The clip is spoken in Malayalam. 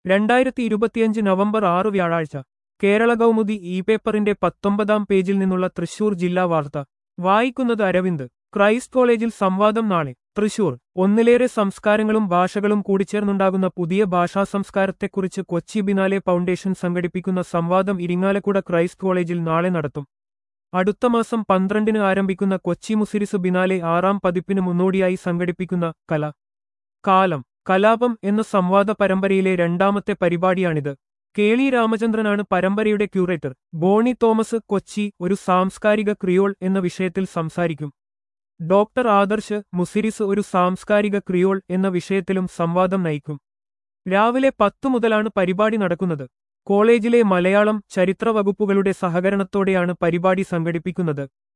രണ്ടായിരത്തി ഇരുപത്തിയഞ്ച് നവംബർ ആറ് വ്യാഴാഴ്ച കേരള കൗമുദി ഇ പേപ്പറിന്റെ പത്തൊമ്പതാം പേജിൽ നിന്നുള്ള തൃശൂർ ജില്ലാ വാർത്ത വായിക്കുന്നത് അരവിന്ദ് ക്രൈസ്റ്റ് കോളേജിൽ സംവാദം നാളെ തൃശൂർ ഒന്നിലേറെ സംസ്കാരങ്ങളും ഭാഷകളും കൂടിച്ചേർന്നുണ്ടാകുന്ന പുതിയ ഭാഷാ സംസ്കാരത്തെക്കുറിച്ച് കൊച്ചി ബിനാലെ ഫൗണ്ടേഷൻ സംഘടിപ്പിക്കുന്ന സംവാദം ഇരിങ്ങാലക്കുട ക്രൈസ്റ്റ് കോളേജിൽ നാളെ നടത്തും അടുത്ത മാസം പന്ത്രണ്ടിന് ആരംഭിക്കുന്ന കൊച്ചി മുസിരിസ് ബിനാലെ ആറാം പതിപ്പിന് മുന്നോടിയായി സംഘടിപ്പിക്കുന്ന കല കാലം കലാപം എന്ന സംവാദ പരമ്പരയിലെ രണ്ടാമത്തെ പരിപാടിയാണിത് കേളി രാമചന്ദ്രനാണ് പരമ്പരയുടെ ക്യൂറേറ്റർ ബോണി തോമസ് കൊച്ചി ഒരു സാംസ്കാരിക ക്രിയോൾ എന്ന വിഷയത്തിൽ സംസാരിക്കും ഡോക്ടർ ആദർശ് മുസിരിസ് ഒരു സാംസ്കാരിക ക്രിയോൾ എന്ന വിഷയത്തിലും സംവാദം നയിക്കും രാവിലെ പത്തു മുതലാണ് പരിപാടി നടക്കുന്നത് കോളേജിലെ മലയാളം ചരിത്ര വകുപ്പുകളുടെ സഹകരണത്തോടെയാണ് പരിപാടി സംഘടിപ്പിക്കുന്നത്